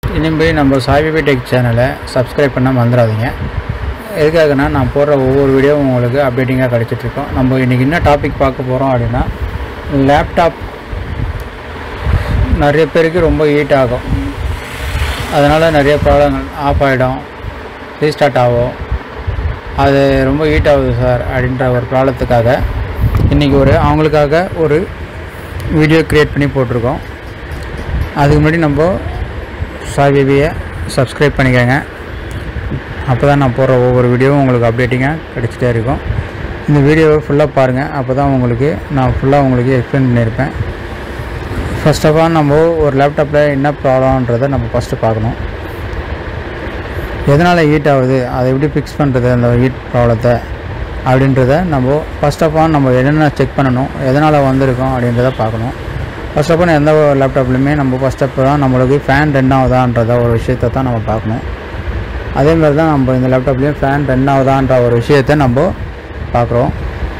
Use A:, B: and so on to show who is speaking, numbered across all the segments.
A: இனிமேல் நம்ம சாய்பிபி டெக் சேனலை சப்ஸ்கிரைப் பண்ண மறந்துடாதீங்க எதுக்காகனா நான் போடுற ஒவ்வொரு வீடியோவும் உங்களுக்கு அப்டேட்டிங்காக கிடச்சிட்ருக்கோம் நம்ம இன்றைக்கி என்ன டாபிக் பார்க்க போகிறோம் அப்படின்னா லேப்டாப் நிறைய பேருக்கு ரொம்ப ஹீட் ஆகும் அதனால் நிறைய ப்ராப்ளங்கள் ஆஃப் ஆகிடும் ரீஸ்டார்ட் ஆகும் அது ரொம்ப ஹீட் ஆகுது சார் அப்படின்ற ஒரு ப்ராப்ளத்துக்காக இன்றைக்கி ஒரு அவங்களுக்காக ஒரு வீடியோ க்ரியேட் பண்ணி போட்டிருக்கோம் அதுக்கு முன்னாடி நம்ம சாய்பிபியை சப்ஸ்கிரைப் பண்ணிக்கோங்க அப்போ தான் நான் போடுற ஒவ்வொரு வீடியோவும் உங்களுக்கு அப்டேட்டிங்காக கிடச்சிட்டே இருக்கும் இந்த வீடியோவை ஃபுல்லாக பாருங்கள் அப்போ தான் உங்களுக்கு நான் ஃபுல்லாக உங்களுக்கு எக்ஸ்பிளைன் பண்ணியிருப்பேன் ஃபர்ஸ்ட் ஆஃப் ஆல் நம்ம ஒரு லேப்டாப்பில் என்ன ப்ராப்ளம்ன்றதை நம்ம ஃபஸ்ட்டு பார்க்கணும் எதனால் ஹீட் ஆகுது அதை எப்படி ஃபிக்ஸ் பண்ணுறது அந்த ஹீட் ப்ராப்ளத்தை அப்படின்றத நம்ம ஃபர்ஸ்ட் ஆஃப் ஆல் நம்ம என்னென்ன செக் பண்ணணும் எதனால் வந்திருக்கோம் அப்படின்றத பார்க்கணும் ஃபர்ஸ்ட் ஆஃப் ஆல் எந்த ஒரு லேப்டாப்லையுமே நம்ம ஃபஸ்ட் ஆஃப் தான் நம்மளுக்கு ஃபேன் ரன் ஆகுதான்றத ஒரு விஷயத்தை தான் நம்ம பார்க்கணும் அதே மாதிரி தான் நம்ம இந்த லேப்டாப்லேயும் ஃபேன் ரன் ஆகுதான்ற ஒரு விஷயத்தை நம்ம பார்க்குறோம்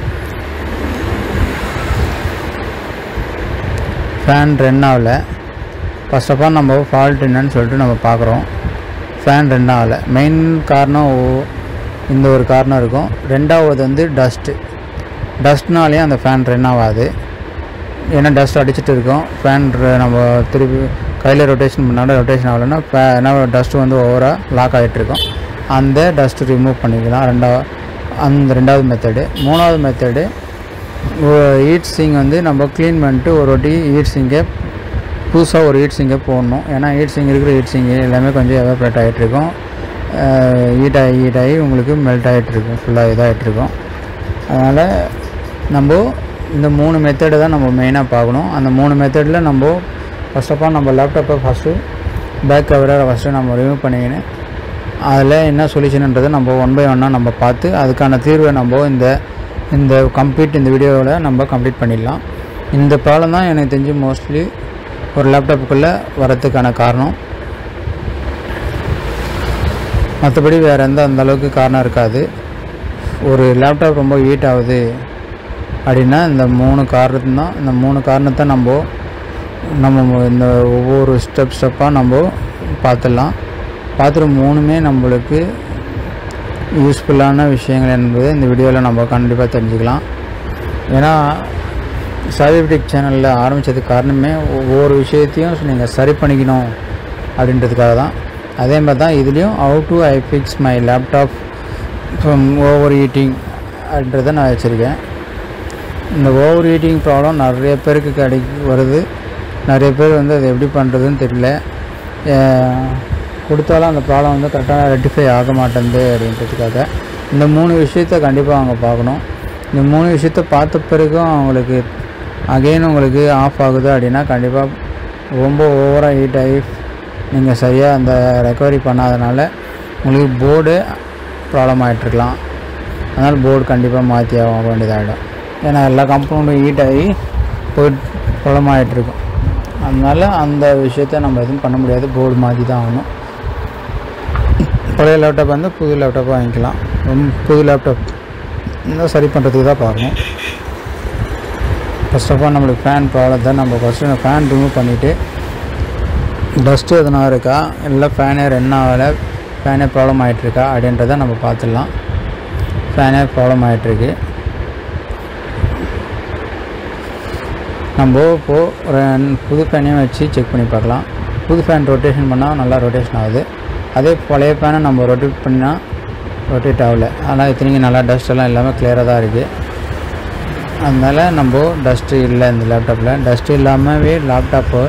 A: ஃபேன் ரன் ஆகலை ஃபர்ஸ்ட் ஆஃப் ஆல் நம்ம ஃபால்ட் என்னன்னு சொல்லிட்டு நம்ம பார்க்குறோம் ஃபேன் ரன் ஆகலை மெயின் காரணம் ஓ- இந்த ஒரு காரணம் இருக்கும் ரெண்டாவது வந்து டஸ்ட்டு டஸ்ட்னாலேயும் அந்த ஃபேன் ரன் ஆகாது ஏன்னா டஸ்ட் அடிச்சிட்டு இருக்கோம் ஃபேன் நம்ம திருப்பி கையில் ரொட்டேஷன் பண்ணாலும் ரொட்டேஷன் ஆகலைன்னா ஃபே ஏன்னா டஸ்ட்டு வந்து ஓவராக லாக் ஆகிட்டு இருக்கும் அந்த டஸ்ட் ரிமூவ் பண்ணிக்கலாம் ரெண்டாவது அந்த ரெண்டாவது மெத்தடு மூணாவது மெத்தடு ஹீட் சிங் வந்து நம்ம க்ளீன் பண்ணிட்டு ஒரு வாட்டி ஹீட் சிங்கை புதுசாக ஒரு ஹீட் சிங்கை போடணும் ஏன்னா ஹீட் சிங் இருக்கிற ஹீட் சிங்கு எல்லாமே கொஞ்சம் எவாப்ரேட் ஆகிட்டு இருக்கும் ஹீட் ஆகி ஹீட் ஆகி உங்களுக்கு மெல்ட் ஆகிட்டு இருக்கும் ஃபுல்லாக இதாகிட்டு இருக்கும் அதனால் நம்ம இந்த மூணு மெத்தடை தான் நம்ம மெயினாக பார்க்கணும் அந்த மூணு மெத்தடில் நம்ம ஃபர்ஸ்ட் ஆஃப் ஆல் நம்ம லேப்டாப்பை ஃபஸ்ட்டு பேக் கவரை ஃபஸ்ட்டு நம்ம ரிமூவ் பண்ணிக்கின்னு அதில் என்ன சொல்யூஷன்ன்றதை நம்ம ஒன் பை ஒன்னாக நம்ம பார்த்து அதுக்கான தீர்வை நம்ம இந்த இந்த கம்ப்ளீட் இந்த வீடியோவில் நம்ம கம்ப்ளீட் பண்ணிடலாம் இந்த ப்ராப்ளம் தான் எனக்கு தெரிஞ்சு மோஸ்ட்லி ஒரு லேப்டாப்புக்குள்ளே வரதுக்கான காரணம் மற்றபடி வேறு எந்த அந்த அளவுக்கு காரணம் இருக்காது ஒரு லேப்டாப் ரொம்ப ஹீட் ஆகுது அப்படின்னா இந்த மூணு காரணம் தான் இந்த மூணு காரணத்தை நம்ம நம்ம இந்த ஒவ்வொரு ஸ்டெப் ஸ்டெப்பாக நம்ம பார்த்துடலாம் பார்த்துட்டு மூணுமே நம்மளுக்கு யூஸ்ஃபுல்லான விஷயங்கள் என்பது இந்த வீடியோவில் நம்ம கண்டிப்பாக தெரிஞ்சுக்கலாம் ஏன்னா சர்டிஃபிகேட் சேனலில் ஆரம்பித்ததுக்கு காரணமே ஒவ்வொரு விஷயத்தையும் நீங்கள் சரி பண்ணிக்கணும் அப்படின்றதுக்காக தான் அதே மாதிரி தான் இதுலேயும் how to I fix my laptop from over heating அப்படின்றத நான் வச்சுருக்கேன் இந்த ஓவர் ஹீட்டிங் ப்ராப்ளம் நிறைய பேருக்கு கிடை வருது நிறைய பேர் வந்து அதை எப்படி பண்ணுறதுன்னு தெரியல அஹ் கொடுத்தாலும் அந்த ப்ராப்ளம் வந்து கரெக்டாக ரெட்டிஃபை ஆக மாட்டேங்குது அப்படின்றதுக்காக இந்த மூணு விஷயத்த கண்டிப்பாக அவங்க பார்க்கணும் இந்த மூணு விஷயத்த பார்த்த பிறகும் அவங்களுக்கு அகெயின் உங்களுக்கு ஆஃப் ஆகுது அப்படின்னா கண்டிப்பாக ரொம்ப ஓவராக ஹீட் ஆகி நீங்கள் சரியாக அந்த ரெக்கவரி பண்ணாதனால உங்களுக்கு போர்டு ப்ராப்ளம் ஆகிட்டுருக்கலாம் அதனால் போர்டு கண்டிப்பாக மாற்றி ஆக வேண்டியதாகிடும் ஏன்னா எல்லா கம்பவுண்டும் ஹீட் ஆகி போயிட்டு ப்ராப்ளம் ஆகிட்டுருக்கும் அதனால் அந்த விஷயத்த நம்ம எதுவும் பண்ண முடியாது போர்டு மாற்றி தான் ஆகணும் பழைய லேப்டாப் வந்து புது லேப்டாப் வாங்கிக்கலாம் ரொம்ப புது லேப்டாப் இருந்தால் சரி பண்ணுறதுக்கு தான் பார்க்கணும் ஃபர்ஸ்ட் ஆஃப் ஆல் நம்மளுக்கு ஃபேன் ப்ராப்ளத்தை நம்ம ஃபஸ்ட்டு ஃபேன் ரிமூவ் பண்ணிவிட்டு டஸ்ட்டு எதுனா இருக்கா இல்லை ஃபேனே ரன் ஆகலை ஃபேனே ப்ராப்ளம் ஆகிட்டுருக்கா அப்படின்றத நம்ம பார்த்துடலாம் ஃபேனே ப்ராப்ளம் ஆகிட்டுருக்கு நம்ம இப்போது ஒரு புது ஃபேனையும் வச்சு செக் பண்ணி பார்க்கலாம் புது ஃபேன் ரொட்டேஷன் பண்ணால் நல்லா ரொட்டேஷன் ஆகுது அதே பழைய ஃபேனை நம்ம ரொட்டேட் பண்ணால் ரொட்டேட் ஆகலை ஆனால் இத்தனைக்கும் நல்லா டஸ்ட் எல்லாம் எல்லாமே கிளியராக தான் இருக்குது அதனால் நம்ம டஸ்ட்டு இல்லை இந்த லேப்டாப்பில் டஸ்ட்டு இல்லாமவே லேப்டாப்பு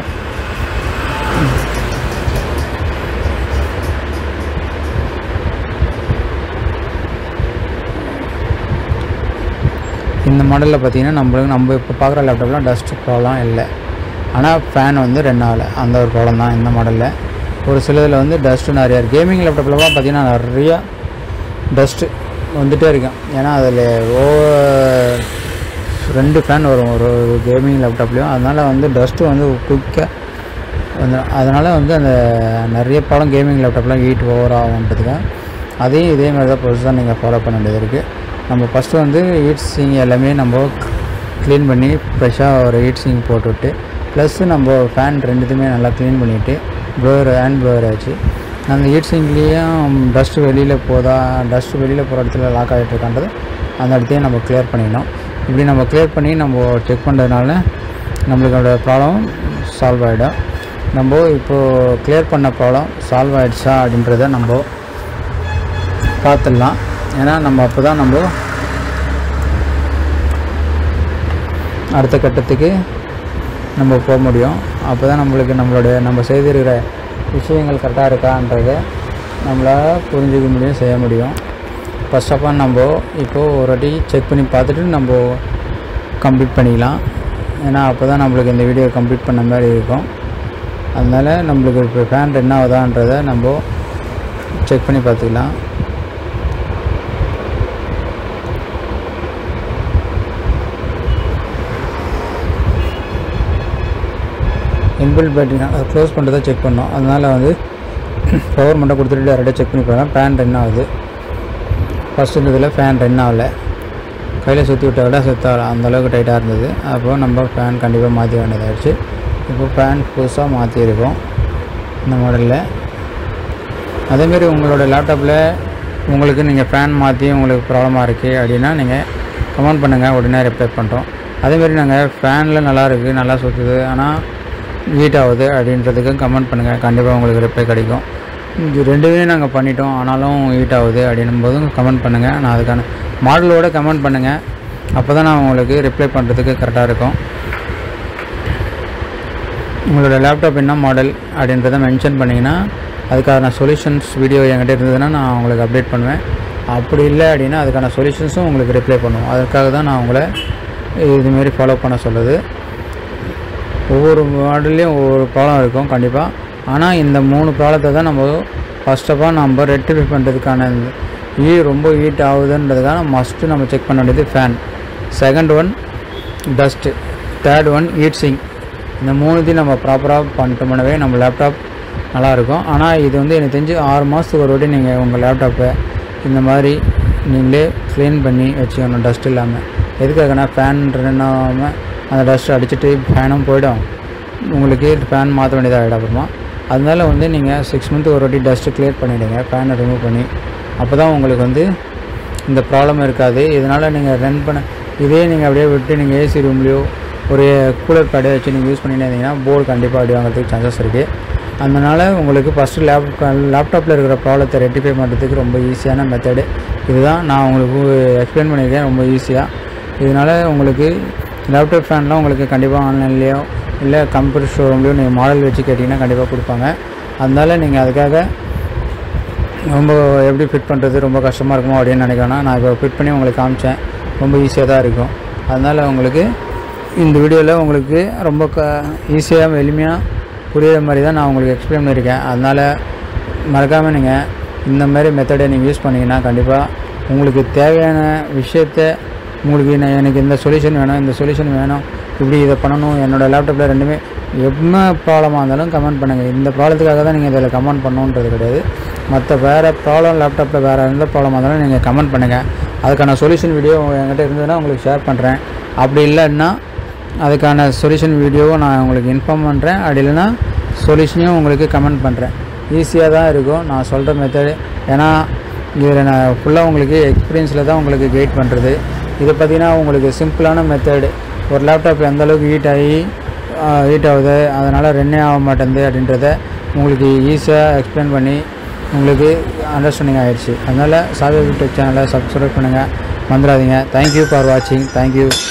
A: இந்த மாடலில் பார்த்தீங்கன்னா நம்மளுக்கு நம்ம இப்போ பார்க்குற லேப்டாப்லாம் டஸ்ட் ப்ராப்ளம் இல்லை ஆனால் ஃபேன் வந்து ரெண்டு ஆகலை அந்த ஒரு ப்ராப்ளம் தான் இந்த மாடலில் ஒரு சிலதில் வந்து டஸ்ட்டு நிறையா இருக்குது கேமிங் லேப்டாப்லலாம் பார்த்தீங்கன்னா நிறையா டஸ்ட்டு வந்துகிட்டே இருக்கும் ஏன்னா அதில் ஓ ரெண்டு ஃபேன் வரும் ஒரு கேமிங் லேப்டாப்லேயும் அதனால் வந்து டஸ்ட்டு வந்து குயிக்காக வந்து அதனால் வந்து அந்த நிறைய படம் கேமிங் லேப்டாப்லாம் ஹீட் ஓவர் ஆகுன்றதுக்காக அதையும் இதே மாதிரி தான் ப்ரொசஸ் தான் நீங்கள் ஃபாலோ பண்ண வேண்டியது இருக்குது நம்ம ஃபஸ்ட்டு வந்து ஹீட் சிங் எல்லாமே நம்ம க்ளீன் பண்ணி ஃப்ரெஷ்ஷாக ஒரு ஹீட் சிங் போட்டுவிட்டு ப்ளஸ் நம்ம ஃபேன் ரெண்டுத்தையுமே நல்லா க்ளீன் பண்ணிவிட்டு ப்ளோயர் ஹேண்ட் ப்ளோயர் ஆச்சு அந்த ஹீட் சிங்க்லேயும் டஸ்ட்டு வெளியில் போதா டஸ்ட்டு வெளியில் போகிற இடத்துல லாக் ஆகிட்டு இருக்கான்றது அந்த இடத்தையும் நம்ம கிளியர் பண்ணிடணும் இப்படி நம்ம கிளியர் பண்ணி நம்ம செக் பண்ணுறதுனால நம்மளுக்கோட ப்ராப்ளம் சால்வ் ஆகிடும் நம்ம இப்போது கிளியர் பண்ண ப்ராப்ளம் சால்வ் ஆகிடுச்சா அப்படின்றத நம்ம பார்த்துடலாம் ஏன்னா நம்ம அப்போ தான் நம்ம அடுத்த கட்டத்துக்கு நம்ம போக முடியும் அப்போ தான் நம்மளுக்கு நம்மளுடைய நம்ம செய்திருக்கிற விஷயங்கள் கரெக்டாக இருக்கான்றதை நம்மளால் புரிஞ்சுக்க முடியும் செய்ய முடியும் ஃபர்ஸ்ட் ஆஃப் ஆல் நம்ம இப்போது ஒரு வாட்டி செக் பண்ணி பார்த்துட்டு நம்ம கம்ப்ளீட் பண்ணிக்கலாம் ஏன்னா அப்போ தான் நம்மளுக்கு இந்த வீடியோ கம்ப்ளீட் பண்ண மாதிரி இருக்கும் அதனால் நம்மளுக்கு இப்போ ஃபேன் என்ன ஆகுதான்றதை நம்ம செக் பண்ணி பார்த்துக்கலாம் இன்பில்ட் பேட்டரி அதை க்ளோஸ் பண்ணுறதை செக் பண்ணோம் அதனால் வந்து பவர் மட்டும் கொடுத்துட்டு டேரெக்டாக செக் பண்ணி பார்க்கலாம் ஃபேன் ரன் ஆகுது ஃபஸ்ட் இருந்ததில் ஃபேன் ரன் ஆகலை கையில் சுற்றி விட்ட விட சுத்த அந்தளவுக்கு டைட்டாக இருந்தது அப்போது நம்ம ஃபேன் கண்டிப்பாக மாற்றி வேண்டியதாகிடுச்சு இப்போ ஃபேன் புதுசாக மாற்றிருக்கோம் இந்த மாடலில் அதேமாரி உங்களோட லேப்டாப்பில் உங்களுக்கு நீங்கள் ஃபேன் மாற்றி உங்களுக்கு ப்ராப்ளமாக இருக்குது அப்படின்னா நீங்கள் கமெண்ட் பண்ணுங்கள் உடனே ரிப்ளை பண்ணுறோம் அதேமாரி நாங்கள் ஃபேனில் நல்லா இருக்குது நல்லா சுற்றுது ஆனால் ஹீட் ஆகுது அப்படின்றதுக்கும் கமெண்ட் பண்ணுங்கள் கண்டிப்பாக உங்களுக்கு ரிப்ளை கிடைக்கும் இது ரெண்டுமே நாங்கள் பண்ணிட்டோம் ஆனாலும் ஹீட் ஆகுது அப்படின்னும் போதும் கமெண்ட் பண்ணுங்கள் நான் அதுக்கான மாடலோட கமெண்ட் பண்ணுங்கள் அப்போ தான் நான் உங்களுக்கு ரிப்ளை பண்ணுறதுக்கு கரெக்டாக இருக்கும் உங்களோட லேப்டாப் என்ன மாடல் அப்படின்றத மென்ஷன் பண்ணிங்கன்னா அதுக்கான சொல்யூஷன்ஸ் வீடியோ என்கிட்ட இருந்ததுன்னா நான் உங்களுக்கு அப்டேட் பண்ணுவேன் அப்படி இல்லை அப்படின்னா அதுக்கான சொல்யூஷன்ஸும் உங்களுக்கு ரிப்ளை பண்ணுவோம் அதுக்காக தான் நான் உங்களை இதுமாரி ஃபாலோ பண்ண சொல்லுது ஒவ்வொரு மாடல்லையும் ஒவ்வொரு ப்ராப்ளம் இருக்கும் கண்டிப்பாக ஆனால் இந்த மூணு ப்ராப்ளத்தை தான் நம்ம ஃபர்ஸ்ட் ஆஃப் ஆல் நம்ம ரெக்டிஃபை பண்ணுறதுக்கான ஈ ரொம்ப ஹீட் ஆகுதுன்றதுக்காக மஸ்ட்டு நம்ம செக் பண்ண வேண்டியது fan second one dust third one heat sink இந்த மூணுத்தையும் நம்ம ப்ராப்பராக பண்ணிட்டோம்னாவே நம்ம லேப்டாப் நல்லாயிருக்கும் ஆனால் இது வந்து எனக்கு தெரிஞ்சு ஆறு மாதத்துக்கு ஒரு வாட்டி நீங்கள் உங்கள் லேப்டாப்பை இந்த மாதிரி நீங்களே க்ளீன் பண்ணி வச்சுக்கணும் டஸ்ட் இல்லாமல் எதுக்காகனா ஃபேன் ரன் ஆகாமல் அந்த டஸ்ட் அடிச்சுட்டு ஃபேனும் போயிடும் உங்களுக்கு ஃபேன் மாற்ற வேண்டியதாக ஆகிடும் அப்புறமா அதனால வந்து நீங்கள் சிக்ஸ் மந்த் ஒரு வாட்டி டஸ்ட்டு க்ளியர் பண்ணிவிடுங்க ஃபேனை ரிமூவ் பண்ணி அப்போ தான் உங்களுக்கு வந்து இந்த ப்ராப்ளம் இருக்காது இதனால் நீங்கள் ரன் பண்ண இதே நீங்கள் அப்படியே விட்டு நீங்கள் ஏசி ரூம்லேயோ ஒரு கூலர் பேடை வச்சு நீங்கள் யூஸ் பண்ணிட்டு இருந்தீங்கன்னா போர்டு கண்டிப்பாக அடி வாங்குறதுக்கு சான்சஸ் இருக்குது அதனால் உங்களுக்கு ஃபஸ்ட்டு லேப் லேப்டாப்பில் இருக்கிற ப்ராப்ளத்தை ரெட்டிஃபை பண்ணுறதுக்கு ரொம்ப ஈஸியான மெத்தடு இதுதான் நான் உங்களுக்கு எக்ஸ்பிளைன் பண்ணியிருக்கேன் ரொம்ப ஈஸியாக இதனால் உங்களுக்கு லேப்டாப் ஃபேன்லாம் உங்களுக்கு கண்டிப்பாக ஆன்லைன்லேயோ இல்லை கம்ப்யூட்டர் ஷோரூம்லேயோ நீங்கள் மாடல் வச்சு கேட்டிங்கன்னா கண்டிப்பாக கொடுப்பாங்க அதனால நீங்கள் அதுக்காக ரொம்ப எப்படி ஃபிட் பண்ணுறது ரொம்ப கஷ்டமாக இருக்குமோ அப்படின்னு நினைக்கிறேன்னா நான் இப்போ ஃபிட் பண்ணி உங்களுக்கு காமிச்சேன் ரொம்ப ஈஸியாக தான் இருக்கும் அதனால் உங்களுக்கு இந்த வீடியோவில் உங்களுக்கு ரொம்ப க ஈஸியாக எளிமையாக புரியுற மாதிரி தான் நான் உங்களுக்கு எக்ஸ்பிளைன் பண்ணியிருக்கேன் அதனால் மறக்காமல் நீங்கள் இந்த மாதிரி மெத்தடை நீங்கள் யூஸ் பண்ணிங்கன்னா கண்டிப்பாக உங்களுக்கு தேவையான விஷயத்த உங்களுக்கு நான் எனக்கு இந்த சொல்யூஷன் வேணும் இந்த சொல்யூஷன் வேணும் இப்படி இதை பண்ணணும் என்னோடய லேப்டாப்பில் ரெண்டுமே என்ன ப்ராப்ளமாக இருந்தாலும் கமெண்ட் பண்ணுங்கள் இந்த ப்ராப்ளத்துக்காக தான் நீங்கள் இதில் கமெண்ட் பண்ணணுன்றது கிடையாது மற்ற வேறு ப்ராப்ளம் லேப்டாப்பில் வேறு எந்த ப்ராப்ளமாக இருந்தாலும் நீங்கள் கமெண்ட் பண்ணுங்கள் அதுக்கான சொல்யூஷன் வீடியோ என்கிட்ட இருந்ததுன்னா உங்களுக்கு ஷேர் பண்ணுறேன் அப்படி இல்லைன்னா அதுக்கான சொல்யூஷன் வீடியோவை நான் உங்களுக்கு இன்ஃபார்ம் பண்ணுறேன் அப்படி இல்லைன்னா சொல்யூஷனையும் உங்களுக்கு கமெண்ட் பண்ணுறேன் ஈஸியாக தான் இருக்கும் நான் சொல்கிற மெத்தடு ஏன்னா இதில் நான் ஃபுல்லாக உங்களுக்கு எக்ஸ்பீரியன்ஸில் தான் உங்களுக்கு கைட் பண்ணுறது இதை பார்த்தீங்கன்னா உங்களுக்கு சிம்பிளான மெத்தடு ஒரு லேப்டாப் எந்த அளவுக்கு ஹீட் ஆகி ஹீட் ஆகுது அதனால் ரன்னே ஆக மாட்டேங்குது அப்படின்றத உங்களுக்கு ஈஸியாக எக்ஸ்பிளைன் பண்ணி உங்களுக்கு அண்டர்ஸ்டாண்டிங் ஆகிடுச்சு அதனால் சாவி யூடியூப் சேனலை சப்ஸ்கிரைப் பண்ணுங்கள் மறந்துடாதீங்க தேங்க்யூ ஃபார் வாட்சிங் தேங்க்யூ